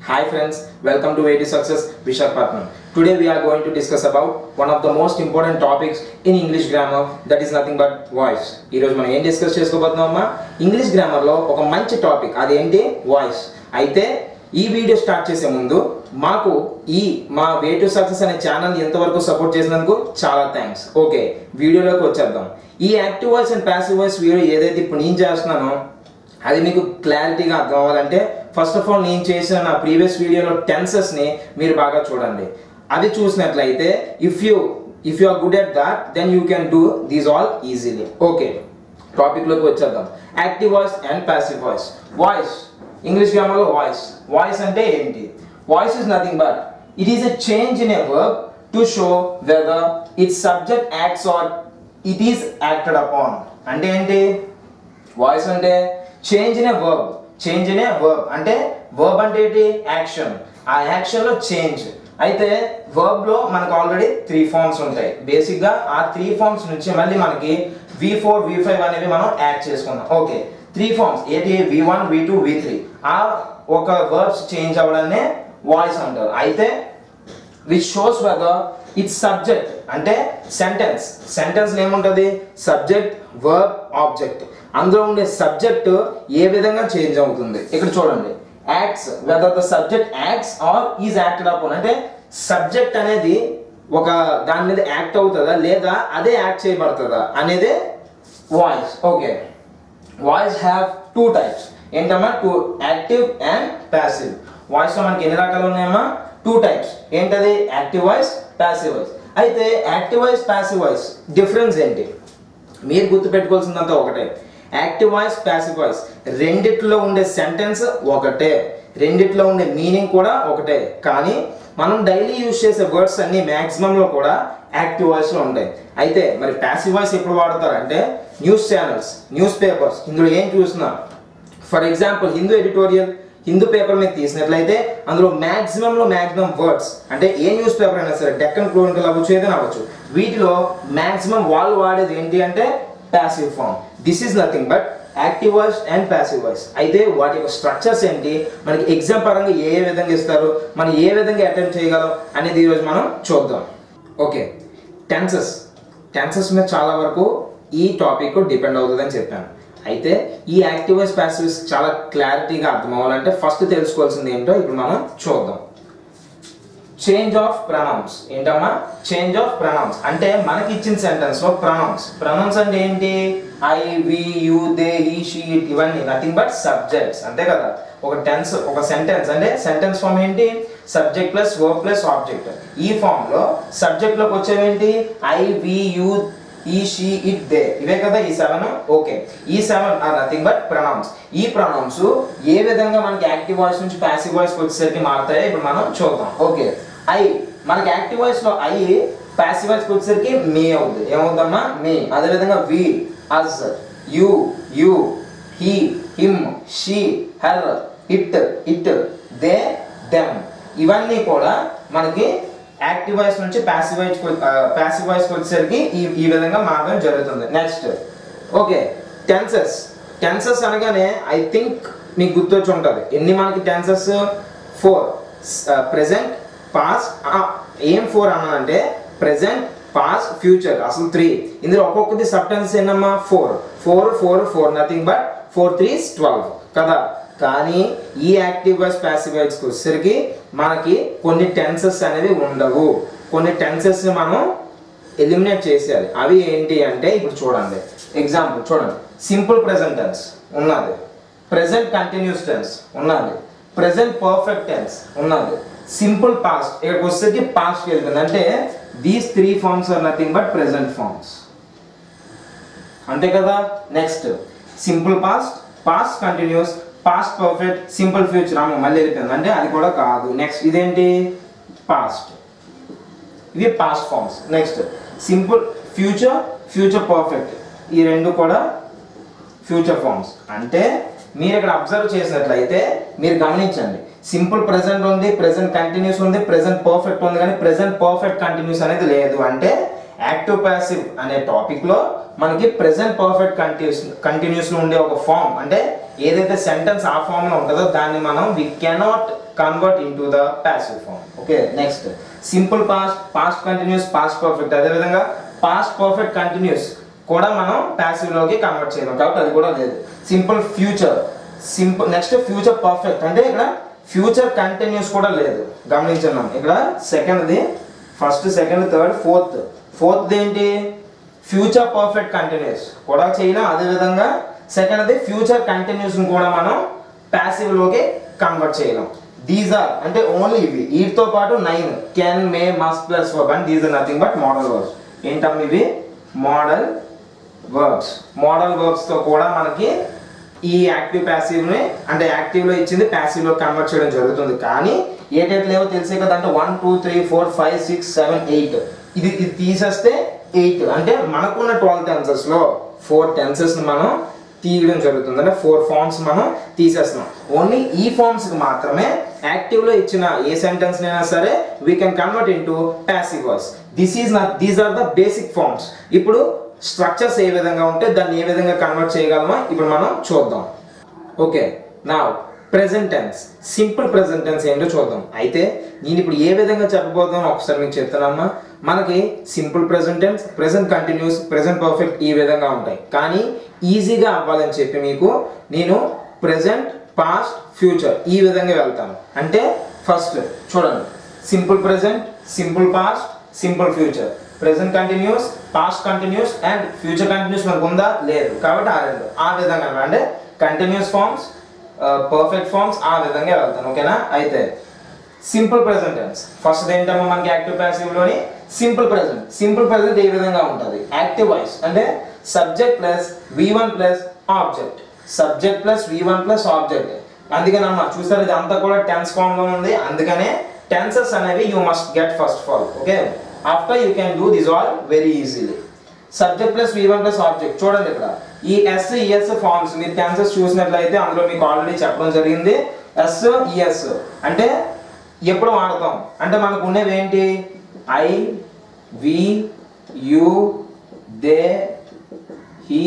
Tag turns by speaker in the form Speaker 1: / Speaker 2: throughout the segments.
Speaker 1: Hi friends, welcome to Way to Success Vishakhapatnam. Today we are going to discuss about one of the most important topics in English grammar that is nothing but voice. ఈ రోజు మనం ఏం discuss చేసుకోబోతున్నామా English గ్రామర్లో ఒక మంచి topic అది ఏంటి voice అయితే ఈ వీడియో స్టార్ట్ చేసే ముందు మాకు ఈ మా వే టు సక్సెస్ అనే ఛానల్ ఎంతవరకు సపోర్ట్ చేసినందుకు చాలా థ్యాంక్స్ ఓకే వీడియోలోకి వచ్చేద్దాం ఈ active voice and passive voice video ఏదైతే ఇప్పుడు నేను చేస్తున్నానో అది మీకు క్లారిటీగా అర్థం అవ్వాలంటే ఫస్ట్ ఆఫ్ ఆల్ నేను చేసిన నా ప్రీవియస్ వీడియోలో టెన్సెస్ని మీరు బాగా చూడండి అది చూసినట్లయితే if you if you are good at that then you can do these all easily okay టాపిక్లోకి వచ్చేద్దాం active voice and passive voice voice English గ్రామర్లో వాయిస్ వాయిస్ అంటే ఏంటి voice is nothing but it is a change in a verb to show whether it subject acts or it is acted upon అంటే ఏంటి voice అంటే change in a verb change in a verb అంటే verb అంటే ఏంటి action ఆ action లో change అయితే verb లో మనకు ఆల్రెడీ త్రీ ఫార్మ్స్ ఉంటాయి బేసిక్ గా ఆ త్రీ ఫార్మ్స్ నుంచి మళ్ళీ మనకి వి ఫోర్ వి ఫైవ్ అనేవి మనం యాడ్ చేసుకున్నాం ఓకే త్రీ ఫార్మ్స్ ఏంటి V one V two V three ఆ ఒక వర్బ్స్ చేంజ్ అవ్వడాన్ని వాయిస్ అంటారు అయితే which shows whether it's subject అంటే సెంటెన్స్ సెంటెన్స్ ఏముంటుంది సబ్జెక్ట్ వర్బ్ ఆబ్జెక్ట్ అందులో ఉండే సబ్జెక్ట్ ఏ విధంగా చేంజ్ అవుతుంది ఇక్కడ చూడండి acts whether the subject acts or is acted upon అంటే సబ్జెక్ట్ అనేది ఒక దాని మీద యాక్ట్ అవుతుందా లేదా అదే యాక్ట్ చేయబడుతుందా అనేది voice okay voice have two types ఏంటమ్మా two active and passive voice లో మనకి ఎన్ని రకాలు ఉన్నాయమ్మా టూ టైప్స్ ఏంటది యాక్టివ్ వాయిస్ ప్యాసివ్ వాయిస్ అయితే active voice passive voice difference ఏంటి మీరు గుర్తుపెట్టుకోవాల్సిందంతా ఒకటే యాక్టివ్ వాయిస్ ప్యాసివ్ వాయిస్ రెండిట్లో ఉండే సెంటెన్స్ ఒకటే రెండిట్లో ఉండే మీనింగ్ కూడా ఒకటే కానీ మనం డైలీ యూజ్ చేసే వర్డ్స్ అన్ని మ్యాక్సిమంలో కూడా యాక్టివ్ వాయిస్లో ఉంటాయి అయితే మరి ప్యాసివ్ వాయిస్ ఎప్పుడు వాడతారంటే న్యూస్ ఛానల్స్ న్యూస్ పేపర్స్ ఇందులో ఏం చూసినా for example Hindu editorial Hindu paper మీద తీసినట్లయితే అందులో మ్యాక్సిమంలో మ్యాక్సిమం వర్డ్స్ అంటే ఏ న్యూస్ పేపర్ అయినా సరే డెక్కన్ క్రోనికల్ అవ్వచ్చు ఏదైనా అవ్వచ్చు వీటిలో మ్యాక్సిమం వాళ్ళు వాడేది ఏంటి అంటే passive form this is nothing but active voice and passive voice అయితే వాటి యొక్క స్ట్రక్చర్స్ ఏంటి మనకి ఎగ్జామ్ పరంగా ఏ ఏ విధంగా ఇస్తారు మనం ఏ విధంగా అటెంప్ట్ చేయగలం అనేది ఈరోజు మనం చూద్దాం ఓకే టెన్సెస్ టెన్సెస్ మీద చాలా వరకు ఈ టాపిక్ డిపెండ్ అవుతుందని చెప్పాను అయితే ఈ యాక్టివ్ వాయిస్ ప్యాసివ్స్ చాలా క్లారిటీగా అర్థం అవ్వాలంటే ఫస్ట్ తెలుసుకోవాల్సింది ఏంటో ఇప్పుడు మనం చూద్దాం చేంజ్ ఆఫ్ ప్రనౌన్స్ ఏంటమ్మా చేంజ్ ఆఫ్ ప్రనౌన్స్ అంటే మనకి ఇచ్చిన సెంటెన్స్ లో ప్రనౌన్స్ ప్రనౌన్స్ అంటే ఏంటి I we you they he she it ఇవన్నీ నథింగ్ బట్ సబ్జెక్ట్స్ అంతే కదా ఒక టెన్స్ ఒక సెంటెన్స్ అంటే సెంటెన్స్ ఫామ్ ఏంటి subject plus verb plus object ఈ ఫామ్ లో సబ్జెక్ట్ లోకి వచ్చేవేంటి ఐ వి యు ఈ షీ ఇట్ దే ఇవే కదా ఈ సెవెన్ ఓకే ఈ seven are nothing but pronounce ఈ ప్రొనౌన్స్ ఏ విధంగా మనకి యాక్టివ్ వాయిస్ నుంచి ప్యాసివ్ వాయిస్ వచ్చేసరికి మారుతాయో ఇప్పుడు మనం చూద్దాం ఓకే ఐ మనకి యాక్టివ్ వాయిస్ లో ఐ ప్యాసివ్ వాయిస్ వచ్చేసరికి మీ అవుతుంది ఏమవుద్దమ్మా మీ అదేవిధంగా we us you you he him she her it it they them ఇవన్నీ కూడా మనకి యాక్టివ్ వాయిస్ నుంచి ప్యాసివ్ వాయిస్ ప్యాసివ్ వాయిస్ వచ్చేసరికి ఈ ఈ విధంగా మారడం జరుగుతుంది నెక్స్ట్ ఓకే టెన్సెస్ టెన్సెస్ అనగానే ఐ థింక్ మీకు గుర్తొచ్చి ఉంటుంది ఎన్ని మనకి టెన్సెస్ ఫోర్ ప్రెసెంట్ పాస్ట్ ఏం ఫోర్ అన్నానంటే ప్రెసెంట్ పాస్ట్ ఫ్యూచర్ అసలు త్రీ ఇందులో ఒక్కొక్కటి సబ్ టెన్సెస్ ఏంటమ్మా four four four four nothing but four threes twelve కదా కానీ ఈ యాక్టివ్ వాయిస్ ప్యాసివ్ వాయిస్కి వచ్చేసరికి మనకి కొన్ని టెన్సెస్ అనేవి ఉండవు కొన్ని టెన్సెస్ మనం ఎలిమినేట్ చేసేయాలి అవి ఏంటి అంటే ఇప్పుడు చూడండి ఎగ్జాంపుల్ చూడండి సింపుల్ ప్రెసెంట్ టెన్స్ ఉన్నది ప్రెసెంట్ కంటిన్యూస్ టెన్స్ ఉన్నది ప్రెసెంట్ పర్ఫెక్ట్ టెన్స్ ఉన్నది సింపుల్ పాస్ట్ ఇక్కడికి వచ్చేసరికి పాస్ట్ వెళ్తుంది అంటే these three forms are nothing but present forms అంతే కదా next simple past past continuous past perfect simple future అమ్మ మళ్ళీ వెళ్ళిపోయింది అంటే అది కూడా కాదు నెక్స్ట్ ఇదేంటి పాస్ట్ ఇవి past forms next simple future future perfect ఈ రెండు కూడా ఫ్యూచర్ ఫార్మ్స్ అంటే మీరు ఇక్కడ అబ్జర్వ్ చేసినట్లయితే మీరు గమనించండి సింపుల్ ప్రెసెంట్ ఉంది ప్రెసెంట్ కంటిన్యూస్ ఉంది ప్రెసెంట్ పర్ఫెక్ట్ ఉంది కానీ ప్రెసెంట్ పర్ఫెక్ట్ కంటిన్యూస్ అనేది లేదు అంటే యాక్టివ్ ప్యాసివ్ అనే టాపిక్ లో మనకి ప్రెసెంట్ పర్ఫెక్ట్ కంటిన్యూస్ కంటిన్యూస్ లో ఉండే ఒక ఫామ్ అంటే ఏదైతే సెంటెన్స్ ఆ ఫామ్ లో ఉంటుందో దాన్ని మనం we cannot convert into the passive form okay next simple past past continuous past perfect అదేవిధంగా పాస్ట్ పర్ఫెక్ట్ కంటిన్యూస్ కూడా మనం passive లోకి కన్వర్ట్ చేయలేం కాబట్టి అది కూడా లేదు simple future simple next future perfect అంటే ఇక్కడ ఫ్యూచర్ కంటిన్యూస్ కూడా లేదు గమనించున్నాం ఇక్కడ సెకండ్ది first second third fourth fourth ఏంటి ఫ్యూచర్ పర్ఫెక్ట్ కంటిన్యూస్ కూడా చేయలేం అదేవిధంగా సెకండ్ది ఫ్యూచర్ కంటిన్యూస్ కూడా మనం passive లోకి కన్వర్ట్ చేయలేం దీస్ ఆర్ అంటే ఓన్లీ ఇవి వీటితో పాటు nine can may must plus work and these are nothing but modal works ఏంటమ్మా ఇవి మోడల్ వర్బ్స్ మోడల్ వర్బ్స్ తో కూడా మనకి ఈ యాక్టివ్ ప్యాసివ్ ని అంటే యాక్టివ్ లో ఇచ్చింది ప్యాసివ్ లో కన్వర్ట్ చేయడం జరుగుతుంది కానీ ఏటేట్ లేవో తెలిసే కదా అంటే one two three four five six seven eight ఇది ఇది తీసేస్తే ఎయిట్ అంటే మనకున్న ట్వెల్వ్ టెన్సెస్ లో ఫోర్ టెన్సెస్ ని మనం తీయడం జరుగుతుంది అంటే ఫోర్ ఫార్మ్స్ మనం తీసేస్తున్నాం ఓన్లీ ఈ ఫార్మ్స్ కి మాత్రమే యాక్టివ్ లో ఇచ్చిన ఏ సెంటెన్స్ అయినా సరే we can convert into passive verse this is not these are the basic forms ఇప్పుడు స్ట్రక్చర్స్ ఏ విధంగా ఉంటే దాన్ని ఏ విధంగా కన్వర్ట్ చేయగలమో ఇప్పుడు మనం చూద్దాం ఓకే నా present tense simple present tense ఏంటో చూద్దాం అయితే నేను ఇప్పుడు ఏ విధంగా చెప్పబోతానో ఒకసారి మీకు చెప్తానమ్మా మనకి simple present tense present continuous present perfect ఈ విధంగా ఉంటాయి కానీ ఈజీగా అవ్వాలని చెప్పి మీకు నేను ప్రెసెంట్ పాస్ట్ ఫ్యూచర్ ఈ విధంగా వెళ్తాను అంటే ఫస్ట్ చూడండి simple present simple past simple future present continuous past continuous and future continuous మనకు ఉందా లేదు కాబట్టి ఆ రెండు ఆ విధంగా అన్నమాట. అంటే కంటిన్యూస్ ఫార్మ్స్ పర్ఫెక్ట్ ఫార్మ్స్ ఆ విధంగా వెళ్తాను ఓకేనా అయితే సింపుల్ ప్రెసెంట్ టెన్స్ ఫస్ట్ ఏంటమ్మా మనకి యాక్టివ్ ప్యాసివ్ లోని సింపుల్ ప్రెసెంట్ సింపుల్ ప్రెసెంట్ ఏ విధంగా ఉంటుంది యాక్టివ్ వాయిస్ అంటే subject plus V one plus object subject plus V one plus object అందుకనమ్మా చూసారు ఇది అంతా కూడా టెన్స్ ఫామ్ లో ఉంది అందుకనే టెన్సెస్ అనేవి you must get first of all okay after you can do this all very easily subject plus V one plus object చూడండి ఇక్కడ ఈ ఎస్ ఈఎస్ ఫార్మ్స్ మీరు టెన్సెస్ చూసినట్లయితే అందులో మీకు ఆల్రెడీ చెప్పడం జరిగింది ఎస్ ఈఎస్ అంటే ఎప్పుడు వాడతాం అంటే మనకు ఉండేవి ఏంటి I we you they he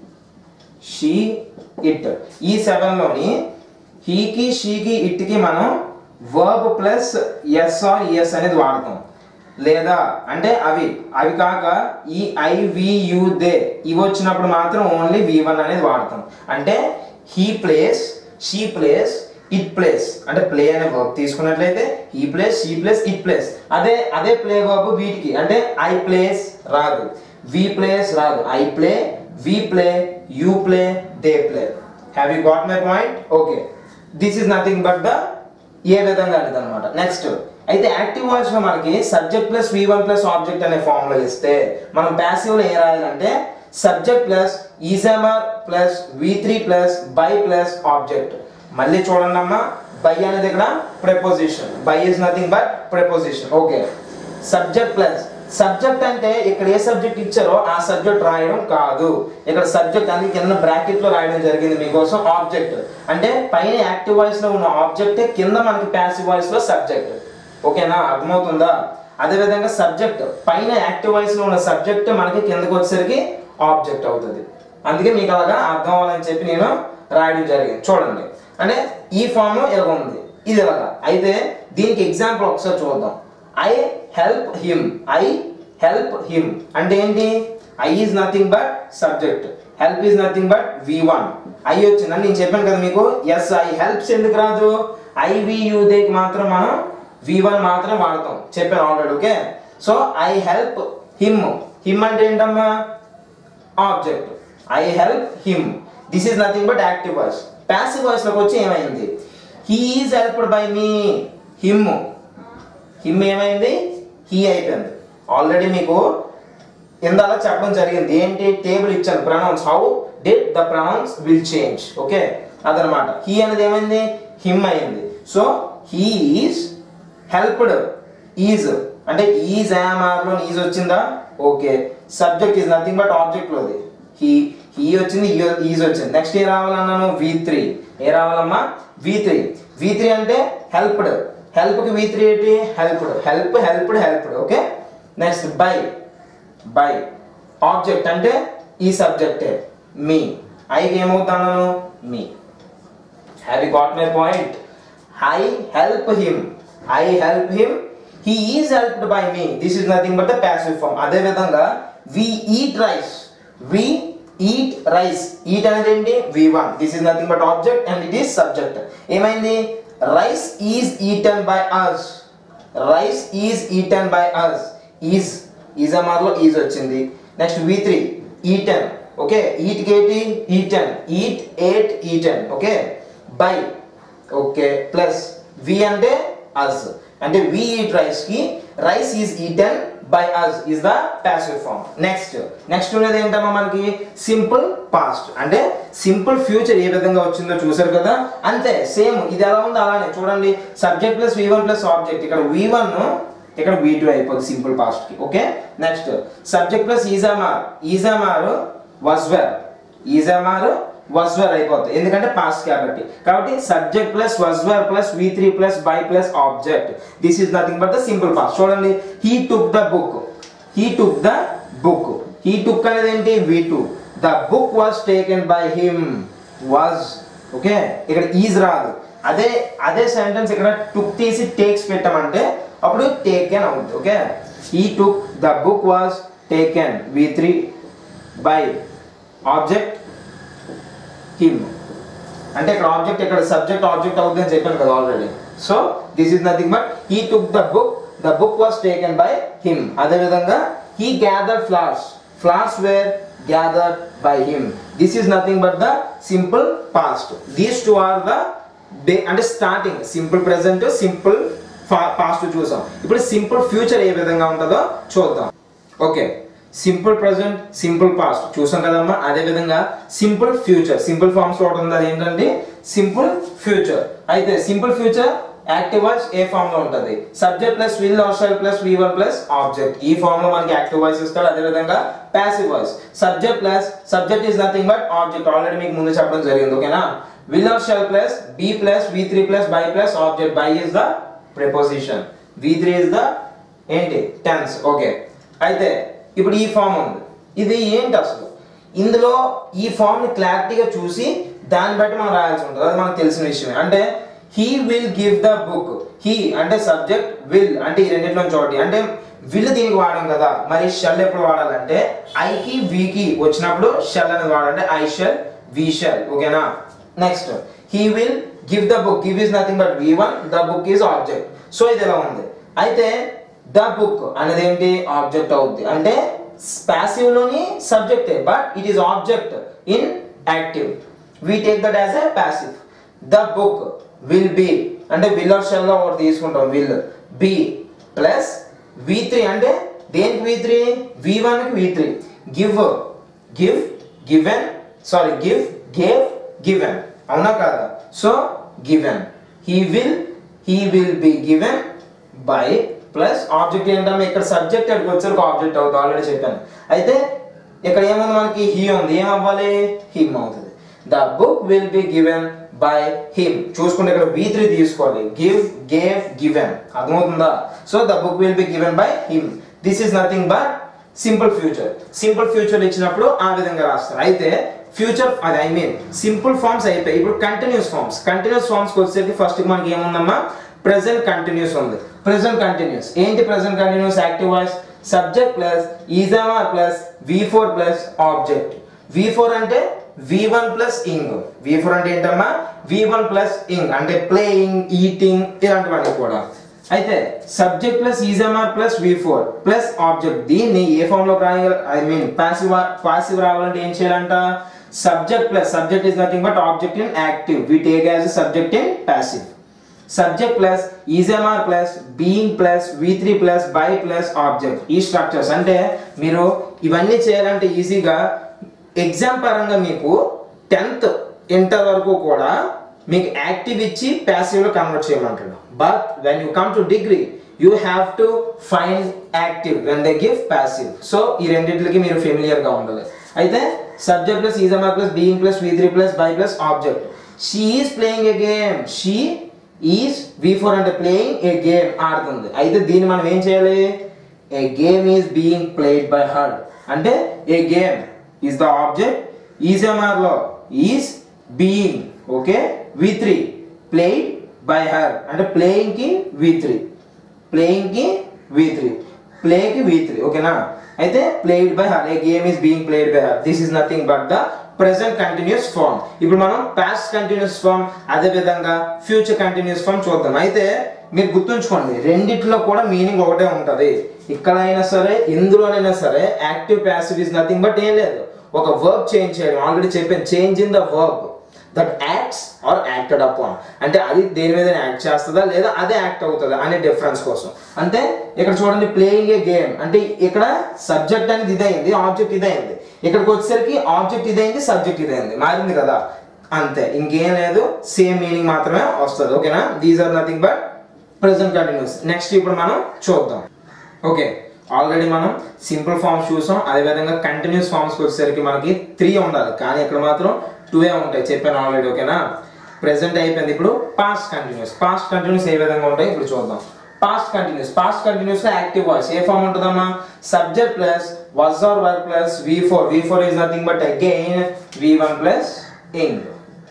Speaker 1: she it ఈ సెవెన్లోని హీకి షీకి ఇట్కి మనం verb plus S or S అనేది వాడతాం లేదా అంటే అవి అవి కాక ఈ ఐ వి యు దే ఇవి వచ్చినప్పుడు మాత్రం ఓన్లీ వి వన్ అనేది వాడతాం అంటే he plays she plays it plays అంటే ప్లే అనే వర్బ్ తీసుకున్నట్లయితే ఈ plays she plays it plays అదే అదే ప్లే వర్బ్ వీటికి అంటే ఐ ప్లేస్ రాదు వి ప్లేస్ రాదు I play we play you play they play have you got my point okay this is nothing but the ఏ విధంగా అనేది అనమాట నెక్స్ట్ అయితే యాక్టివ్ వాయిస్ లో మనకి subject plus V one plus object అనే ఫామ్ లో ఇస్తే మనం ప్యాసివ్ లో ఏ రాయాలంటే subject plus is am are plus V three plus by plus object మళ్ళీ చూడండి అమ్మా బై అనేది ఇక్కడ preposition by is nothing but preposition okay subject plus subject అంటే ఇక్కడ ఏ సబ్జెక్ట్ ఇచ్చారో ఆ సబ్జెక్ట్ రాయడం కాదు ఇక్కడ సబ్జెక్ట్ అనేది కింద బ్రాకెట్ లో రాయడం జరిగింది మీకోసం ఆబ్జెక్ట్ అంటే పైన యాక్టివ్ వాయిస్ లో ఉన్న ఆబ్జెక్ట్ కింద మనకి ప్యాసివ్ వాయిస్ లో సబ్జెక్ట్ ఓకేనా అర్థమవుతుందా అదే విధంగా సబ్జెక్ట్ పైన యాక్టివ్ వాయిస్ లో ఉన్న సబ్జెక్ట్ మనకి కిందకి వచ్చేసరికి ఆబ్జెక్ట్ అవుతుంది అందుకే మీకు అలాగా అర్థం అవ్వాలని చెప్పి నేను రాయడం జరిగింది చూడండి అంటే ఈ ఫామ్ ఇలా ఉంది ఇది ఇలాగా అయితే దీనికి ఎగ్జాంపుల్ ఒకసారి చూద్దాం I help him I help him అంటే ఏంటి I is nothing but subject help is nothing but V one I వచ్చిందని నేను చెప్పాను కదా మీకు ఎస్ ఐ హెల్ప్స్ ఎందుకు రాదు ఐ వి యూ దేకి మాత్రం మనం వి వన్ మాత్రం వాడతాం చెప్పాను already okay so I help him him అంటే ఏంటమ్మా object I help him this is nothing but active voice passive voice లోకి వచ్చి ఏమైంది he is helped by me him him ఏమైంది హీ అయిపోయింది ఆల్రెడీ మీకు ఇందాక చెప్పడం జరిగింది ఏంటి టేబుల్ ఇచ్చాను pronouns how did the pronouns will change okay అదనమాట హీ అనేది ఏమైంది హిమ్ అయింది so he is helped is అంటే ఈజ్ లో ఈజ్ వచ్చిందా okay subject is nothing but object లోది హీ హీ వచ్చింది ఈజ్ వచ్చింది నెక్స్ట్ ఏ రావాలన్నాను వి త్రీ ఏ రావాలమ్మా వి త్రీ వి త్రీ అంటే హెల్ప్డ్ హెల్ప్ కి వి త్రీ ఏంటి helped help helped helped okay next by by object అంటే ఈ సబ్జెక్టే మీ ఐకి ఏమవుతాను me have you got my point I help him I help him he is helped by me this is nothing but the passive form అదే విధంగా we eat rice we eat rice eat అనేది ఏంటి V one this is nothing but object and it is subject ఏమైంది rice is eaten by us rice is eaten by us is is అమార్లో is వచ్చింది next V three eaten okay eat గేటి eaten eat ate eaten okay by okay plus V అంటే us అంటే we eat rice కి rice is eaten by us is the passive form next next ఉన్నది ఏంటమ్మా మనకి simple past అంటే simple future ఏ విధంగా వచ్చిందో చూసారు కదా అంతే సేమ్ ఇది ఎలా ఉందో అలానే చూడండి subject plus V one plus object ఇక్కడ వి వన్ ఇక్కడ వి టూ అయిపోతుంది సింపుల్ పాస్ట్ కి okay next subject plus is am are is am are was were is am are was were అయిపోతుంది ఎందుకంటే పాస్ట్ కాబట్టి కాబట్టి subject plus was were plus V three plus by plus object this is nothing but the simple past చూడండి he took the book he took the book he took అనేది ఏంటి V two the book was taken by him was okay ఇక్కడ is రాదు అదే అదే sentence ఇక్కడ టుక్ తీసి takes పెట్టామంటే అప్పుడు టేకెన్ అవుతుంది ఓకే ఈ took the book was taken V three by object him అంటే ఇక్కడ ఆబ్జెక్ట్ ఇక్కడ సబ్జెక్ట్ ఆబ్జెక్ట్ అవుతుంది అని చెప్పాను కదా already so this is nothing but he took the book the book was taken by him అదేవిధంగా he gather flowers flowers were gather by him this is nothing but the simple past these two are the day అంటే starting simple present simple past చూసాం ఇప్పుడు simple future ఏ విధంగా ఉంటుందో చూద్దాం okay simple present simple past చూసాం కదమ్మా అదే విధంగా సింపుల్ ఫ్యూచర్ సింపుల్ ఫార్మ్స్ లో ఒకటి ఉంది అది ఏంటంటే సింపుల్ ఫ్యూచర్ అయితే సింపుల్ ఫ్యూచర్ యాక్టివ్ వాయిస్ ఏ ఫామ్ లో ఉంటుంది subject plus will or plus V one plus object ఈ ఫామ్ లో మనకి యాక్టివ్ వాయిస్ ఇస్తాడు అదే విధంగా passive voice subject plus subject is nothing but object already మీకు ముందు చెప్పడం జరిగింది ఓకేనా will or shall plus be plus V three plus by plus object by is the preposition V three is the ఏంటి tense okay అయితే ఇప్పుడు ఈ form ఉంది ఇది ఏంటి అసలు ఇందులో ఈ ఫామ్ ని క్లారిటీగా చూసి దాన్ని బట్టి మనం రాయాల్సి ఉంటుంది అది మనకు తెలిసిన విషయమే అంటే he will give the book he అంటే సబ్జెక్ట్ విల్ అంటే ఈ రెండింటిలో చోటి అంటే విల్ దీనికి వాడాం కదా మరి షెల్ ఎప్పుడు వాడాలంటే ఐకి వికి వచ్చినప్పుడు షెల్ అనేది వాడాలంటే ఐ షెల్ వి షెల్ ఓకేనా next he will give the book give is nothing but V one the book is object so ఇది ఎలా ఉంది అయితే ద బుక్ అనేది ఏంటి ఆబ్జెక్ట్ అవుద్ది అంటే పాసివ్ లోని సబ్జెక్టే but it is object in active we take that as a passive the book will be అంటే విల్ ఆర్ షెల్ లో ఒకటి తీసుకుంటాం will be plus V three అంటే దేనికి వి త్రీ వి వన్ కి V three give give given sorry give gave given అవునా కాదా so given he will he will be given by plus object ఏంటంటే ఇక్కడ సబ్జెక్ట్ అక్కడికి వచ్చరికి ఆబ్జెక్ట్ అవుతుంది ఆల్రెడీ చెప్పాను అయితే ఇక్కడ ఏముంది మనకి హీ ఉంది ఏం అవ్వాలి హిమ్ అవుతుంది the book will be given by him చూసుకుంటే ఇక్కడ వి త్రీ తీసుకోవాలి గివ్ గేవ్ గివెన్ అర్థమవుతుందా so the book will be given by him this is nothing but simple future simple future ఇచ్చినప్పుడు ఆ విధంగా రాస్తారు అయితే ఫ్యూచర్ అది ఐ మీన్ సింపుల్ ఫార్మ్స్ అయిపోయి ఇప్పుడు కంటిన్యూస్ ఫార్మ్స్ కంటిన్యూస్ ఫార్మ్స్ వచ్చేసరికి ఫస్ట్ మనకి ఏముందమ్మా ప్రెసెంట్ కంటిన్యూస్ ఉంది ప్రెసెంట్ కంటిన్యూస్ ఏంటి present continuous active voice subject plus ఈజామా plus V four plus object V four అంటే V one plus ing V four అంటే ఏంటమ్మా వి వన్ ప్లస్ ఇంగ్ అంటే ప్లేయింగ్ ఈటింగ్ ఇలాంటివన్నీ కూడా అయితే subject plus is am are plus V four plus object దీన్ని ఏ ఫామ్ లో రాయాలి ఐ మీన్ పాసివ్ పాసివ్ రావాలంటే ఏం చేయాలంట subject plus subject is nothing but object in active we take as subject in passive subject plus is am are plus being plus V three plus by plus object ఈ structures అంటే మీరు ఇవన్నీ చేయాలంటే ఈజీగా exam పరంగా మీకు టెన్త్ ఇంటర్ వరకు కూడా మీకు యాక్టివ్ ఇచ్చి ప్యాసివ్లో కన్వర్ట్ చేయమంటాడు but when you come to degree you have to find active when they give passive so ఈ రెండింటికి మీరు ఫెమిలియర్గా ఉండాలి అయితే subject plus is am are plus being plus V three plus by plus object she is playing a game she is V four అంటే playing a game ఆడుతుంది అయితే దీన్ని మనం ఏం చేయాలి a game is being played by her అంటే a game is the object ఈజెమార్లో is being okay V three played by her అంటే ప్లేయింగ్ కి వి త్రీ ప్లేయింగ్ కి వి త్రీ ప్లేకి వి త్రీ ఓకేనా అయితే played by her a game is being played by her this is nothing but the present continuous form ఇప్పుడు మనం past continuous form అదే విధంగా future continuous form చూద్దాం అయితే మీరు గుర్తుంచుకోండి రెండిట్లో కూడా మీనింగ్ ఒకటే ఉంటుంది ఇక్కడైనా సరే ఇందులోనైనా సరే active passive is nothing but ఏం లేదు ఒక వర్క్ చేంజ్ చేయడం ఆల్రెడీ చెప్పాను change in the verb that acts or acted upon అంటే అది దేని మీద యాక్ట్ చేస్తుందా లేదా అదే యాక్ట్ అవుతుందా అనే డిఫరెన్స్ కోసం అంటే ఇక్కడ చూడండి ప్లేయింగ్ ఏ గేమ్ అంటే ఇక్కడ సబ్జెక్ట్ అనేది ఇదైంది ఆబ్జెక్ట్ ఇదైంది ఇక్కడికి వచ్చేసరికి ఆబ్జెక్ట్ ఇదైంది సబ్జెక్ట్ ఇదైంది మారింది కదా అంతే ఇంకేం లేదు సేమ్ మీనింగ్ మాత్రమే వస్తుంది ఓకేనా these are nothing but present continuous next ఇప్పుడు మనం చూద్దాం ఓకే ఆల్రెడీ మనం సింపుల్ ఫార్మ్స్ చూసాం అదేవిధంగా కంటిన్యూస్ ఫార్మ్స్కి వచ్చేసరికి మనకి త్రీ ఉండాలి కానీ ఇక్కడ మాత్రం టూ ఏ ఉంటాయి చెప్పాను ఆల్రెడీ ఓకేనా ప్రెసెంట్ అయిపోయింది ఇప్పుడు పాస్ట్ కంటిన్యూస్ పాస్ట్ కంటిన్యూస్ ఏ విధంగా ఉంటాయి ఇప్పుడు చూద్దాం past continuous past continuous active voice ఏ ఫార్మ్ ఉంటుందమ్మా subject plus was or were plus V four V four is nothing but again V one plus ing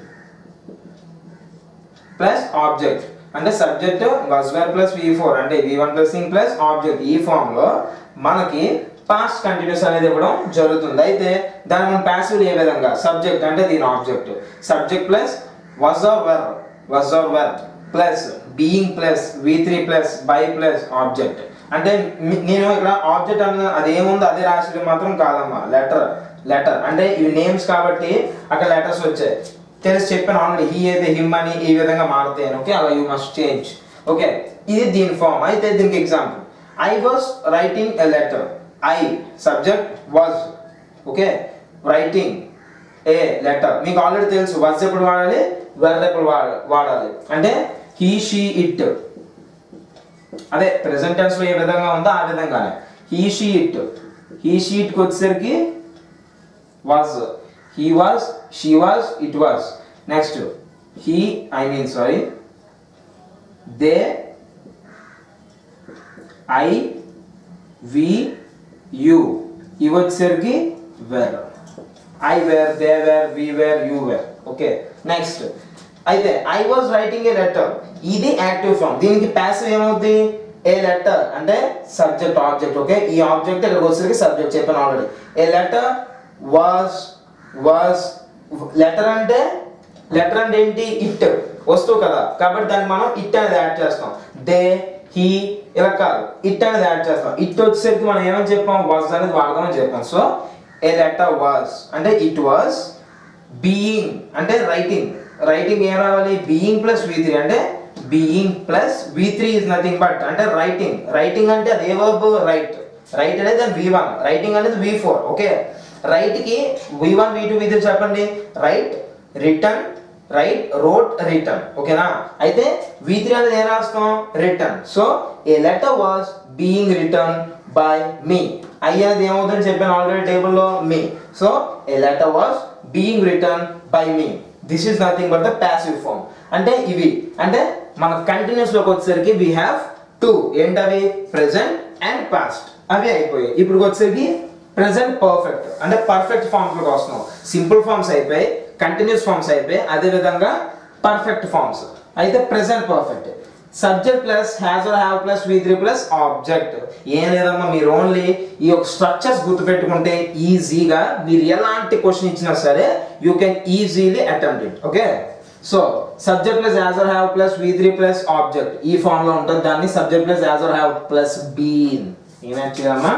Speaker 1: plus object అంటే subject was were plus V four అంటే V one plus ing plus object ఈ form లో మనకి past continuous అనేది ఇవ్వడం జరుగుతుంది అయితే దాని మనం ప్యాసివ్ ఏ విధంగా సబ్జెక్ట్ అంటే దీని object subject plus was or were was or were plus being plus V three plus by plus object అంటే మీ- నేను ఇక్కడ ఆబ్జెక్ట్ అన్న అది ఏముందో అదే రాసేది మాత్రం కాదమ్మా లెటర్ లెటర్ అంటే ఇవి నేమ్స్ కాబట్టి అక్కడ లెటర్స్ వచ్చాయి తెలిసి చెప్పాను ఆల్రెడీ హీ అయితే హిమ్ అని ఈ విధంగా మారుతాయి ఓకే అలా యూ మస్ట్ చేంజ్ ఓకే ఇది దీని ఫామ్ అయితే దీనికి example I was writing a letter I subject was okay writing a letter మీకు ఆల్రెడీ తెలుసు వాజ్ ఎప్పుడు వాడాలి వెర్ ఎప్పుడు వాడ- వాడాలి అంటే హీ షీ ఇట్ అదే ప్రెసెంట్ టెన్స్ లో ఏ విధంగా ఉందో ఆ విధంగానే he she it he she ఇట్కి వచ్చేసరికి was he was she was it was next he I mean sorry they I we you ఇవి వచ్చేసరికి were I were they where we were you were okay next అయితే I was writing a letter ఇది active form దీనికి passive ఏమవుద్ది a letter అంటే subject object okay ఈ object ఇక్కడికి వచ్చేసరికి సబ్జెక్ట్ చెప్పాను already a letter was was letter అంటే లెటర్ అంటే ఏంటి ఇట్ వస్తువు కదా కాబట్టి దానికి మనం ఇట్ అనేది యాడ్ చేస్తాం దే హీ ఇలా కాదు ఇట్ అనేది యాడ్ చేస్తాం ఇట్ వచ్చేసరికి మనం ఏమని చెప్పాం వాజ్ అనేది వాడదామని చెప్పాం సో ఏ లెటర్ వాజ్ అంటే ఇట్ వాజ్ బీయింగ్ అంటే రైటింగ్ రైటింగ్ ఏం రావాలి బీయింగ్ ప్లస్ వి త్రీ అంటే being plus V three is nothing but అంటే రైటింగ్ రైటింగ్ అంటే అది ఏ వర్బ్ రైట్ రైట్ అనేది దాని వి వన్ రైటింగ్ అనేది వి ఫోర్ ఓకే రైట్ కి V one V two V three చెప్పండి write written write wrote written ఓకేనా అయితే వి త్రీ అనేది ఏం రాస్తాం written so a letter was being written by me అయ్యేది ఏమవుతుందని చెప్పాను ఆల్రెడీ టేబుల్లో మీ so a letter was being written by me this is nothing but the passive form అంటే ఇవి అంటే మన కంటిన్యూస్ లోకి వచ్చేసరికి వీ హ్యావ్ టూ ఏంటవి ప్రెసెంట్ అండ్ పాస్ట్ అవి అయిపోయాయి ఇప్పుడు వచ్చేసరికి ప్రెసెంట్ పర్ఫెక్ట్ అంటే పర్ఫెక్ట్ ఫామ్స్ లోకి వస్తున్నాం సింపుల్ ఫామ్స్ అయిపోయి కంటిన్యూస్ ఫామ్స్ అయిపోయి అదే విధంగా పర్ఫెక్ట్ ఫామ్స్ అయితే present perfect subject plus has or have plus V three plus object ఏం లేదమ్మా మీరు ఓన్లీ ఈ యొక్క స్ట్రక్చర్స్ గుర్తుపెట్టుకుంటే ఈజీగా మీరు ఎలాంటి క్వశ్చన్ ఇచ్చినా సరే you can easily attempt it okay so subject plus has or have plus V three plus object ఈ ఫామ్ లో ఉంటుంది దాన్ని subject plus has or have plus been ఏమొచ్చిందమ్మా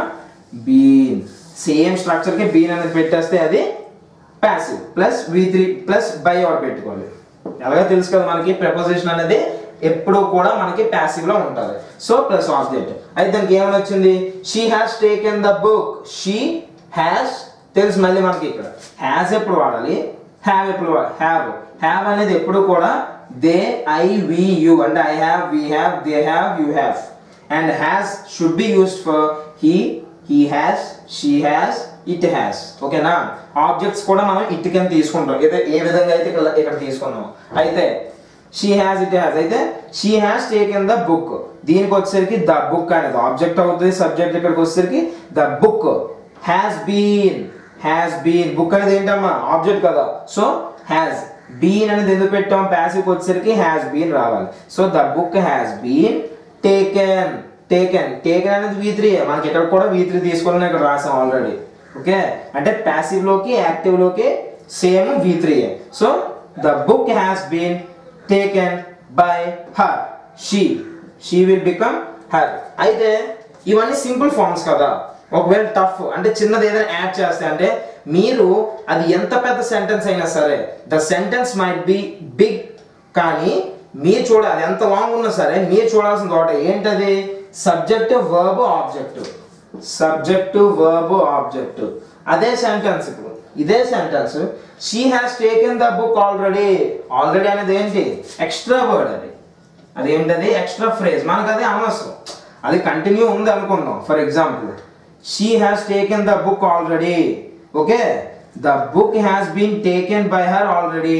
Speaker 1: బీన్ సేమ్ స్ట్రక్చర్ కి బీన్ అనేది పెట్టేస్తే అది passive plus V three plus by అవుట్ పెట్టుకోవాలి ఎలాగో తెలుసు కదా మనకి ప్రపోజిషన్ అనేది ఎప్పుడూ కూడా మనకి ప్యాసివ్ లో ఉంటుంది సో ప్లస్ ఆబ్జెక్ట్ అయితే దానికి ఏమని వచ్చింది she has taken the book she has తెలుసు మళ్ళీ మనకి ఇక్కడ హ్యాస్ ఎప్పుడు వాడాలి హ్యావ్ ఎప్పుడు వాడాలి హ్యావ్ హ్యావ్ అనేది ఎప్పుడు కూడా దే ఐ వి యు అంటే I have we have they have you have and has should be used for he he has she has it has ఓకేనా ఆబ్జెక్ట్స్ కూడా మనం ఇట్ కింద తీసుకుంటాం ఏదో ఏ విధంగా అయితే ఇక్కడ ఇక్కడ తీసుకున్నాం అయితే షీ హ్యాస్ ఇట్ హ్యాస్ అయితే she has taken the book దీనికి వచ్చేసరికి ద బుక్ అనేది ఆబ్జెక్ట్ అవుతుంది సబ్జెక్ట్ ఇక్కడికి వచ్చేసరికి the book has been has been book అనేది ఏంటమ్మా ఆబ్జెక్ట్ కదా సో హ్యాస్ బీన్ అనేది ఎందుకు పెట్టాం ప్యాసివ్ వచ్చేసరికి హ్యాస్ బీన్ రావాలి so the book has been taken taken taken అనేది వీ త్రీ మనకి ఇక్కడ కూడా వీ త్రీ తీసుకోవాలని ఇక్కడ రాసాం ఆల్రెడీ ఓకే అంటే ప్యాసివ్ లోకి యాక్టివ్ లోకి same V three so the book has been taken by her she she will become her అయితే ఇవన్నీ సింపుల్ ఫార్మ్స్ కదా ఒకవేళ టఫ్ అంటే చిన్నది ఏదైనా యాడ్ చేస్తే అంటే మీరు అది ఎంత పెద్ద సెంటెన్స్ అయినా సరే the sentence might be big కానీ మీరు చూడాలి ఎంత లాంగ్ ఉన్నా సరే మీరు చూడాల్సిన ఒకటి ఏంటది subject verb object subject verb object అదే సెంటెన్స్ ఇప్పుడు ఇదే sentence she has taken the book already already అనేది ఏంటి ఎక్స్ట్రా వర్డ్ అది అదేంటది ఎక్స్ట్రా ఫ్రేజ్ మనకు అది అనవసరం అది కంటిన్యూ ఉంది అనుకుందాం for example she has taken the book already okay the book has been taken by her already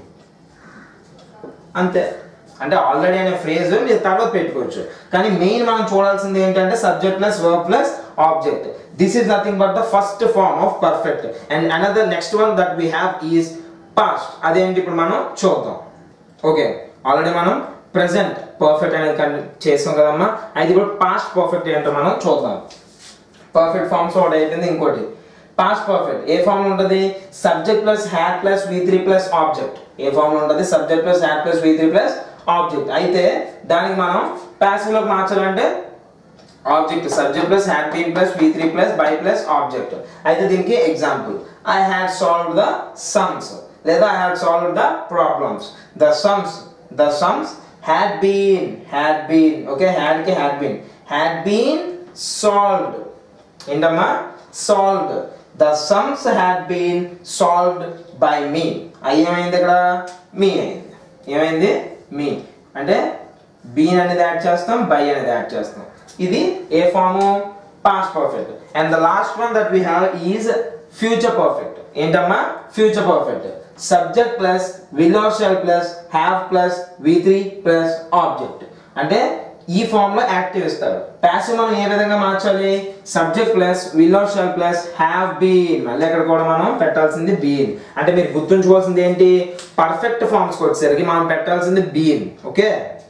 Speaker 1: అంతే అంటే ఆల్రెడీ అనే ఫ్రేజ్ మీరు తర్వాత పెట్టుకోవచ్చు కానీ మెయిన్ మనం చూడాల్సింది ఏంటంటే subject plus verb plus object this is nothing but the first form of perfect and another next one that we have is past అదేంటి ఇప్పుడు మనం చూద్దాం ఓకే ఆల్రెడీ మనం ప్రెసెంట్ పర్ఫెక్ట్ అనేది కన్- చేసాం కదమ్మా అయితే ఇప్పుడు పాస్ట్ పర్ఫెక్ట్ ఏంటో మనం చూద్దాం పర్ఫెక్ట్ ఫార్మ్స్ ఒకటి అయిపోయింది ఇంకోటి పాస్ట్ పర్ఫెక్ట్ ఏ ఫామ్ ఉంటుంది subject plus had plus V three plus object ఏ ఫామ్ ఉంటుంది subject plus had plus V three plus object అయితే దానికి మనం ప్యాసివ్ లోకి మార్చాలంటే object subject plus had been plus V three plus by plus object అయితే దీనికి example I had solve the sums లేదా I had solve the problems the sums the sums had been had been okay had కి had been had been solved ఏంటమ్మా solved the sums had been solved by me అవి ఏమైంది ఇక్కడ me అయింది ఏమైంది మీ అంటే been అనేది యాడ్ చేస్తాం బై అనేది యాడ్ చేస్తాం ఇది ఏ form past perfect and the last one that we have is future perfect ఏంటమ్మా future perfect subject plus will or shall plus have plus V three plus object అంటే ఈ form లో active ఇస్తారు passive మనం ఏ విధంగా మార్చాలి subject plus will or shall plus have been మళ్ళీ ఇక్కడ కూడా మనం పెట్టాల్సింది బీన్ అంటే మీరు గుర్తుంచుకోవాల్సింది ఏంటి పర్ఫెక్ట్ ఫార్మ్స్ వచ్చేసరికి మనం పెట్టాల్సింది been okay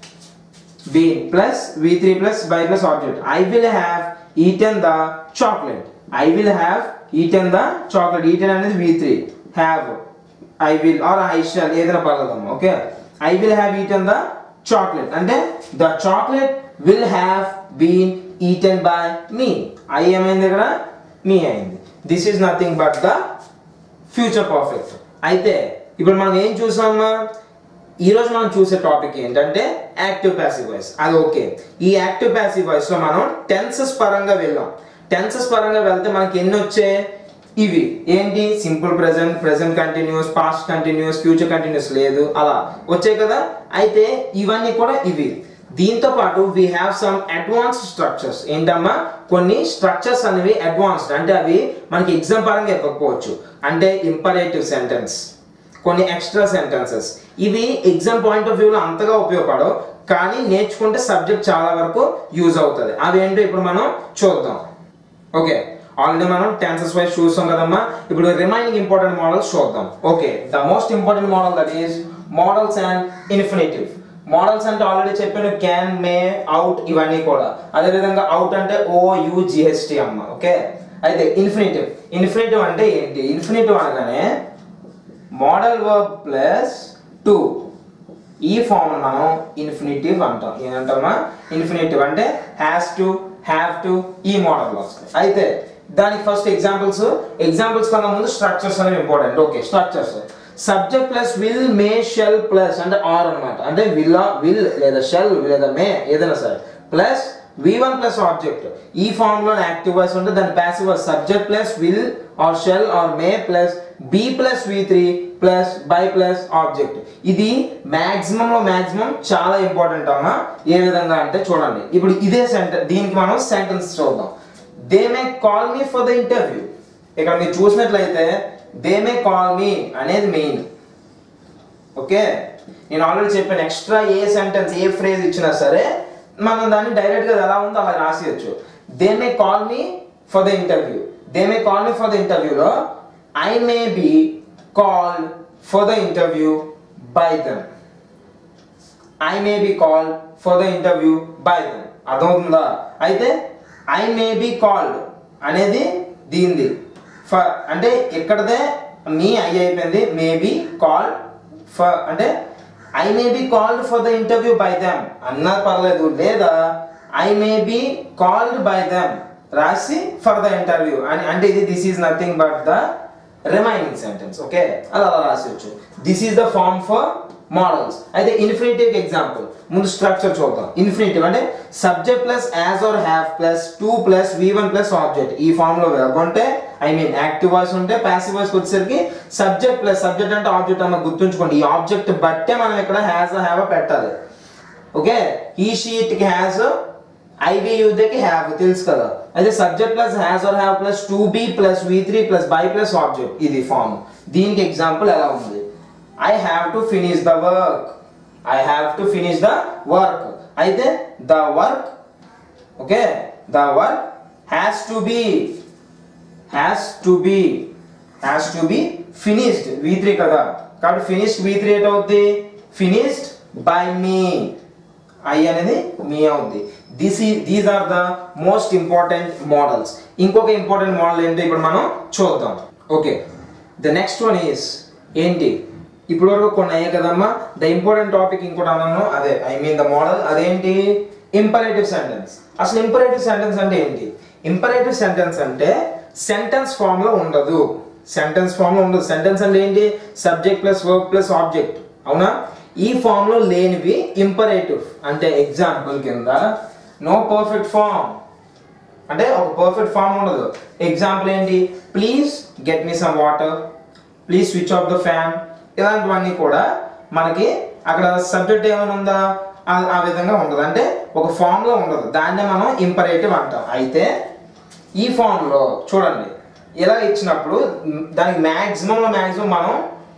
Speaker 1: been plus V three plus by plus object I will have eaten the chocolate I will have eaten the chocolate eaten అనేది V three have I will or I shall ఏదైనా పర్లేదమ్మా okay I will have eaten the chocolate అంటే the chocolate will have been eaten by me I ఏమైంది ఇక్కడ me అయింది this is nothing but the future perfect అయితే ఇప్పుడు మనం ఏం చూసామా ఈ రోజు మనం చూసే టాపిక్ ఏంటంటే యాక్టివ్ ప్యాసివ్ వాయిస్ అది ఓకే ఈ యాక్టివ్ ప్యాసివ్ వాయిస్ లో మనం టెన్సెస్ పరంగా వెళ్ళాం టెన్సెస్ పరంగా వెళ్తే మనకి ఎన్ని వచ్చాయి ఇవి ఏంటి simple present present continuous past continuous future continuous లేదు అలా వచ్చాయి కదా అయితే ఇవన్నీ కూడా ఇవి దీంతో పాటు we have some advanced structures ఏంటమ్మా కొన్ని స్ట్రక్చర్స్ అనేవి అడ్వాన్స్డ్ అంటే అవి మనకి ఎగ్జామ్ పరంగా ఇవ్వకపోవచ్చు అంటే ఇంపరేటివ్ సెంటెన్స్ కొన్ని ఎక్స్ట్రా సెంటెన్సెస్ ఇవి ఎగ్జామ్ పాయింట్ ఆఫ్ వ్యూలో అంతగా ఉపయోగపడవు కానీ నేర్చుకుంటే సబ్జెక్ట్ చాలా వరకు యూజ్ అవుతుంది అవి ఏంటో ఇప్పుడు మనం చూద్దాం ఓకే ఆల్రెడీ మనం టెన్సెస్ వైజ్ చూస్తాం కదమ్మా ఇప్పుడు రిమైనింగ్ ఇంపార్టెంట్ మోడల్స్ చూద్దాం okay the most important modal that is modals and infinitive modals అంటే ఆల్రెడీ చెప్పాను క్యాన్ మే అవుట్ ఇవన్నీ కూడా అదే విధంగా అవుట్ అంటే ఓ యు జిఎస్టి అమ్మ ఓకే అయితే ఇన్ఫినిటివ్ ఇన్ఫినిటివ్ అంటే ఏంటి ఇన్ఫినిటివ్ అనగానే మోడల్ వర్బ్ ప్లస్ టు ఈ ఫామ్ మనం ఇన్ఫినిటివ్ అంటాం ఏంటమ్మా ఇన్ఫినిటివ్ అంటే హ్యాస్ టు హ్యావ్ టు ఈ మోడల్ వస్తాయి అయితే దానికి ఫస్ట్ ఎగ్జాంపుల్స్ ఎగ్జాంపుల్స్ కన్నా ముందు స్ట్రక్చర్స్ అనేవి important okay structures subject plus will may shall plus అంటే ఆర్ అన్నమాట అంటే విల్ విల్ లేదా షెల్ లేదా మే ఏదైనా సరే plus V one plus object ఈ ఫామ్ లో యాక్టివ్ వాయిస్ ఉంటే దాని passive voice subject plus will or shall or may plus be plus V three plus by plus object ఇది మాక్సిమం లో మాక్సిమం చాలా ఇంపార్టెంట్ అమ్మా ఏ విధంగా అంటే చూడండి ఇప్పుడు ఇదే సెంటెన్స్ దీనికి మనం సెంటెన్స్ చూద్దాం they may call me for the interview ఇక్కడ మీరు చూసినట్లయితే దే మే కాల్ మీ అనేది మెయిన్ ఓకే నేను ఆల్రెడీ చెప్పాను extra a sentence a phrase ఇచ్చినా సరే మనం దాన్ని డైరెక్ట్ గా ఎలా ఉందో అలా రాసేయచ్చు they may call me for the interview they may call me for the ఇంటర్వ్యూలో I may be called for the interview by them I may be called for the interview by them అర్థమవుతుందా అయితే I may be called అనేది దీనిది for అంటే ఇక్కడదే me I అయిపోయింది may be called for అంటే I may be called for the interview by them అన్నా పర్లేదు లేదా I may be called by them రాసి ఫర్ ద ఇంటర్వ్యూ అని అంటే ఇది this is nothing but the remaining sentence okay అది అలా రాసేయచ్చు this is the form for modals అయితే ఇన్ఫినిటివ్ ఎగ్జాంపుల్ ముందు స్ట్రక్చర్ చూద్దాం ఇన్ఫినిటివ్ అంటే subject plus has or have plus to plus V one plus object ఈ ఫామ్ లో verb ఉంటే ఐ మీన్ యాక్టివ్ వాయిస్ ఉంటే ప్యాసివ్ వాయిస్ వచ్చేసరికి సబ్జెక్ట్ ప్లస్ సబ్జెక్ట్ అంటే ఆబ్జెక్ట్ అన్న గుర్తుంచుకోండి ఈ ఆబ్జెక్ట్ బట్టే మనం ఇక్కడ హ్యాజ్ హ్యావ్ పెట్టాలి ఓకే ఈ షీట్ కి హ్యాజ్ ఐవి యూదేకి హ్యావ్ తెలుసు కదా అయితే subject plus has or have plus to be plus V three plus by plus object ఇది ఫామ్ దీనికి ఎగ్జాంపుల్ ఎలా ఉంది I have to finish the work I have to finish the work అయితే the work okay the work has to be has to be has to be finished V three కదా కాబట్టి finished V three అవుద్ది finished by me I అనేది me అవుద్ది this ఈ these are the most important modals ఇంకొక important modal ఏంటో ఇప్పుడు మనం చూద్దాం okay the next one is ఏంటి ఇప్పుడు వరకు కొన్ని అయ్యాయి కదమ్మా ద ఇంపార్టెంట్ టాపిక్ ఇంకోటి అన్నాను అదే ఐ మీన్ ద మోడల్ అదేంటి ఇంపరేటివ్ సెంటెన్స్ అసలు ఇంపరేటివ్ సెంటెన్స్ అంటే ఏంటి ఇంపరేటివ్ సెంటెన్స్ అంటే సెంటెన్స్ ఫామ్ లో ఉండదు సెంటెన్స్ ఫామ్ లో ఉండదు సెంటెన్స్ అంటే ఏంటి subject plus verb plus object అవునా ఈ ఫామ్ లో లేనివి ఇంపరేటివ్ అంటే ఎగ్జాంపుల్ కింద నో పర్ఫెక్ట్ ఫామ్ అంటే ఒక పర్ఫెక్ట్ ఫామ్ ఉండదు ఎగ్జాంపుల్ ఏంటి please get me some water please switch off the fan ఇలాంటివన్నీ కూడా మనకి అక్కడ సబ్జెక్ట్ ఏమైనా ఉందా ఆ- ఆ విధంగా ఉండదు అంటే ఒక ఫామ్ లో ఉండదు దాన్నే మనం ఇంపరేటివ్ అంటాం అయితే ఈ ఫామ్ లో చూడండి ఇలా ఇచ్చినప్పుడు మ్, దానికి మ్యాక్సిమం మ్యాక్సిమం మనం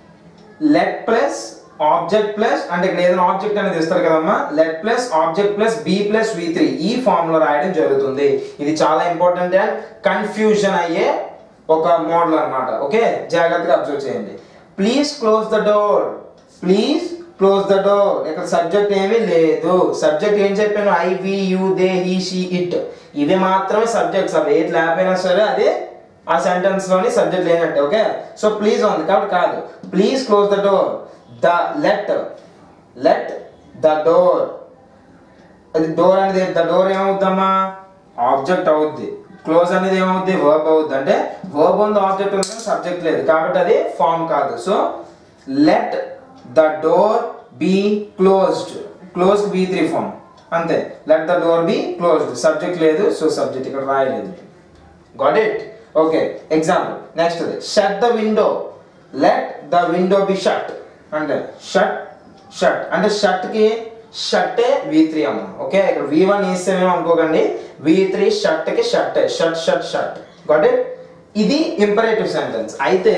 Speaker 1: లెట్ ప్లస్ ఆబ్జెక్ట్ ప్లస్ అంటే ఇక్కడ ఏదైనా ఆబ్జెక్ట్ అనేది ఇస్తారు కదమ్మా let plus object plus be plus V three ఈ ఫామ్ లో రాయడం జరుగుతుంది ఇది చాలా ఇంపార్టెంట్ అండ్ కన్ఫ్యూజన్ అయ్యే ఒక మోడల్ అన్నమాట ఓకే జాగ్రత్తగా అబ్జర్వ్ చేయండి please close the door please close the door ఇక్కడ సబ్జెక్ట్ ఏమీ లేదు సబ్జెక్ట్ ఏం చెప్పాను I we you they he she it ఇవి మాత్రమే సబ్జెక్ట్స్ అవి ఏది లేకపోయినా సరే అదే ఆ సెంటెన్స్ లోని సబ్జెక్ట్ లేనట్టే ఓకే సో ప్లీజ్ ఉంది కాబట్టి కాదు please close the door the let let the door అది డోర్ అనేది ద డోర్ ఏమవుద్దమ్మా ఆబ్జెక్ట్ అవుద్ది క్లోజ్ అనేది ఏమవుద్ది వర్బ్ అవుద్ది అంటే వర్బ్ ఉంది ఆబ్జెక్ట్ ఉంది సబ్జెక్ట్ లేదు కాబట్టి అది ఫామ్ కాదు so let the door be closed close V three form అంతే let the door be closed subject లేదు సో సబ్జెక్ట్ ఇక్కడ రాయలేదు got it okay example next shut the window let the window be shut అంటే shut shut అంటే shut కి షట్టే V three అమ్మ okay ఇక్కడ వి వన్ వేస్తేమేమో అనుకోకండి వి త్రీ షట్ కి షట్టే shut shut shut got it ఇది ఇంపరేటివ్ సెంటెన్స్ అయితే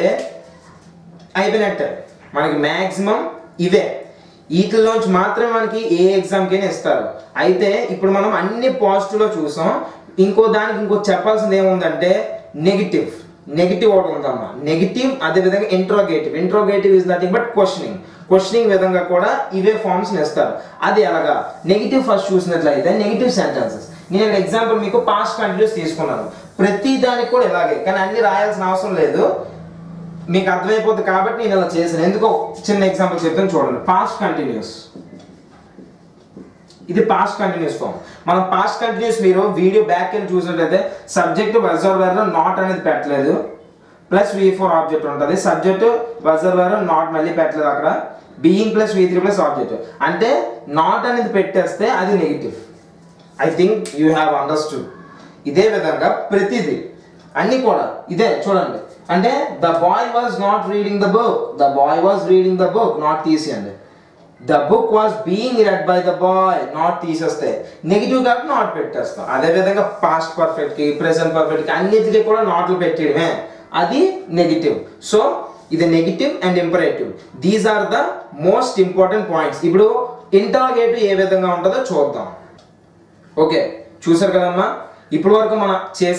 Speaker 1: అయిపోయినట్టే మనకి మ్యాక్సిమం ఇవే వీటిలోంచి మాత్రమే మనకి ఏ ఎగ్జామ్కైనా ఇస్తారు అయితే ఇప్పుడు మనం అన్ని పాజిటివ్లో చూసాం ఇంకో దానికి ఇంకో చెప్పాల్సింది ఏముందంటే నెగిటివ్ నెగిటివ్ ఒకటి ఉందమ్మా నెగిటివ్ అదేవిధంగా interrogative interrogative is nothing but questioning questioning విధంగా కూడా ఇవే ఫార్మ్స్ ఇస్తారు అది ఎలాగా నెగిటివ్ ఫస్ట్ చూసినట్లయితే నెగిటివ్ సెంటెన్సెస్ నేను ఎగ్జాంపుల్ మీకు పాస్ట్ కంటిన్యూస్ తీసుకున్నాను ప్రతి దానికి కూడా ఇలాగే కానీ అన్ని రాయాల్సిన అవసరం లేదు మీకు అర్థమైపోతుంది కాబట్టి నేను ఇలా చేశాను ఎందుకో చిన్న ఎగ్జాంపుల్ చెప్తాను చూడండి పాస్ట్ కంటిన్యూస్ ఇది పాస్ట్ కంటిన్యూస్ ఫామ్ మనం పాస్ట్ కంటిన్యూస్ మీరు వీడియో బ్యాక్ వెళ్ళి చూసినట్లయితే సబ్జెక్ట్ రిజర్వర్ నాట్ అనేది పెట్టలేదు ప్లస్ వి ఫోర్ ఆబ్జెక్ట్ ఉంటుంది సబ్జెక్ట్ రిజర్వర్ నాట్ మళ్ళీ పెట్టలేదు అక్కడ being plus V three plus object అంటే నాట్ అనేది పెట్టేస్తే అది negative I think you have understood ఇదే విధంగా ప్రతిదీ అన్ని కూడా ఇదే చూడండి అంటే the boy was not reading the book the boy was reading the book not తీసేయండి the book was being read by the boy not తీసేస్తే నెగిటివ్ కాబట్టి నాట్ పెట్టేస్తాం అదే విధంగా పాస్ట్ పర్ఫెక్ట్ కి ప్రెసెంట్ పర్ఫెక్ట్ కి అన్నిటికీ కూడా నాట్లు పెట్టేయడమే అది నెగిటివ్ సో ఇది negative and imperative these are the most important points ఇప్పుడు ఇంటర్గేటివ్ ఏ విధంగా ఉంటుందో చూద్దాం ఓకే చూసారు కదమ్మా ఇప్పటి వరకు మనం చేసే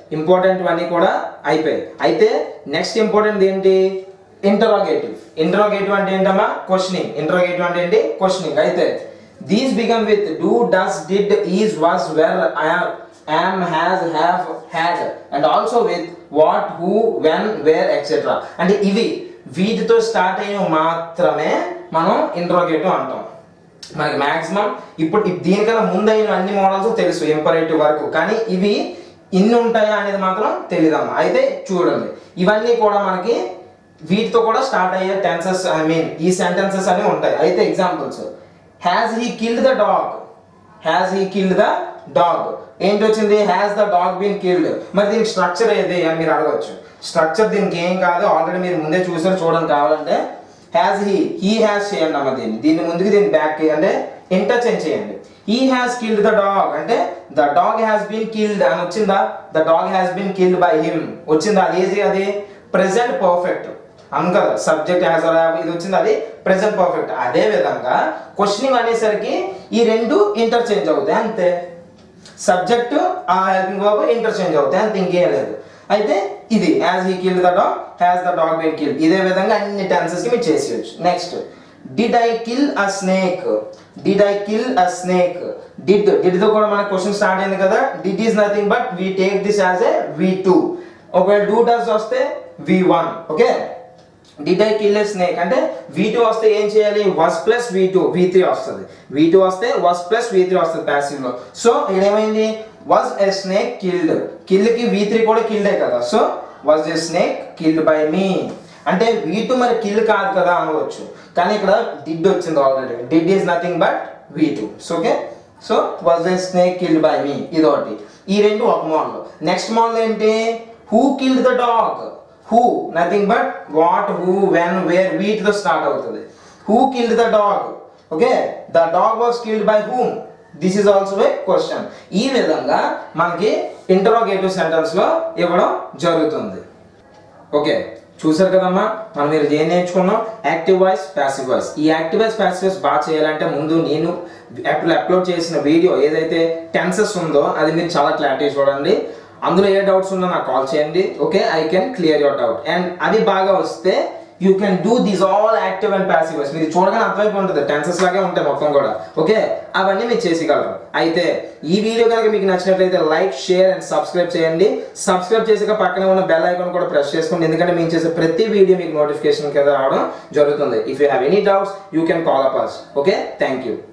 Speaker 1: ఇంపార్టెంట్ అన్నీ కూడా అయిపోయాయి అయితే నెక్స్ట్ ఇంపార్టెంట్ ఏంటి ఇంటరోగేటివ్ ఇంటరోగేటివ్ అంటే ఏంటమ్మా క్వశ్చనింగ్ ఇంటరోగేటివ్ అంటే ఏంటి క్వశ్చనింగ్ అయితే these become with do does did is was were are am has have had and also with what who when where etc అంటే ఇవి వీటితో స్టార్ట్ అయిన మాత్రమే మనం ఇంట్రోగేటివ్ అంటాం మనకి మాక్సిమం ఇప్పుడు ఇప్- దీనికన్నా ముందైన అన్ని మోడల్స్ తెలుసు ఇంపరేటివ్ వరకు కానీ ఇవి ఇన్ని ఉంటాయా అనేది మాత్రం తెలియదమ్మా అయితే చూడండి ఇవన్నీ కూడా మనకి వీటితో కూడా స్టార్ట్ అయ్యే టెన్సెస్ ఐ మీన్ ఈ సెంటెన్సెస్ అన్ని ఉంటాయి అయితే examples has he killed the dog has he killed the dog ఏంటి వచ్చింది has the dog been killed మరి దీనికి స్ట్రక్చర్ ఏది అని మీరు అడగవచ్చు స్ట్రక్చర్ దీనికి ఏం కాదు ఆల్రెడీ మీరు ముందే చూసారు చూడండి కావాలంటే హ్యాస్ హీ హీ హ్యాస్ చేయండి అమ్మ దీన్ని దీన్ని ముందుకు దీన్ని బ్యాక్ అంటే ఇంటర్చేంజ్ చేయండి he has killed the dog అంటే the dog has been killed అని వచ్చిందా the dog has been killed by him వచ్చిందా అది ఏది అది ప్రెసెంట్ పర్ఫెక్ట్ అవును కదా సబ్జెక్ట్ హ్యాస్ ఇది వచ్చింది అది ప్రెసెంట్ పర్ఫెక్ట్ అదే విధంగా క్వశ్చనింగ్ అనేసరికి ఈ రెండు ఇంటర్చేంజ్ అవుతాయి అంతే సబ్జెక్ట్ ఆ హెల్పింగ్ వర్బ్ ఇంటర్చేంజ్ అవుతాయి అంతే ఇంకేం లేదు అయితే ఇది has he killed the dog has the dog been killed ఇదే విధంగా అన్ని టెన్సెస్ కి మీరు చేసేయచ్చు next did I kill a snake did I kill a snake did did తో కూడా మన క్వశ్చన్ స్టార్ట్ అయింది కదా did is nothing but we take this as a V two ఒకవేళ డూ డస్ వస్తే V one okay did I kill a snake అంటే V two వస్తే ఏం చేయాలి వస్ plus V two V three వస్తుంది వి టూ వస్తే వస్ ప్లస్ వి త్రీ వస్తుంది ప్యాసివ్ లో సో ఇక్కడ ఏమైంది was a snake killed kill కి వి త్రీ కూడా కిల్డే కదా so was a snake killed by me అంటే వీ టూ మరి కిల్ కాదు కదా అనవచ్చు కానీ ఇక్కడ డిడ్ వచ్చింది already did is nothing but we two so okay so was a snake killed by me ఇది ఒకటి ఈ రెండు ఒక మోడల్ నెక్స్ట్ మోడల్ ఏంటి who killed the dog who nothing but what who when where వీటితో start అవుతుంది who killed the dog okay the dog was killed by whom this is also a question ఈ విధంగా మనకి interrogative sentence లో ఇవ్వడం జరుగుతుంది okay చూసారు కదమ్మా మనం మీరు ఏం నేర్చుకున్నాం యాక్టివ్ వాయిస్ ప్యాసివ్ వాయిస్ ఈ యాక్టివ్ వాయిస్ ప్యాసివ్ వాయిస్ బాగా చేయాలంటే ముందు నేను అప్పుడు అప్లోడ్ చేసిన వీడియో ఏదైతే టెన్సెస్ ఉందో అది మీరు చాలా క్లారిటీ చూడండి అందులో ఏ డౌట్స్ ఉన్నా నాకు కాల్ చేయండి okay I can clear your doubt and అది బాగా వస్తే you can do these all active and passive voice మీరు చూడగానే అర్థమైపోయి ఉంటుంది టెన్సెస్ లాగే ఉంటాయి మొత్తం కూడా ఓకే అవన్నీ మీరు చేసేయగలరు అయితే ఈ వీడియో కనుక మీకు నచ్చినట్లయితే లైక్ షేర్ అండ్ సబ్స్క్రైబ్ చేయండి సబ్స్క్రైబ్ చేసాక పక్కనే ఉన్న బెల్ ఐకాన్ కూడా ప్రెస్ చేసుకోండి ఎందుకంటే మేము చేసే ప్రతి వీడియో మీకు నోటిఫికేషన్ కింద రావడం జరుగుతుంది if you have any doubts you can call up us okay thank you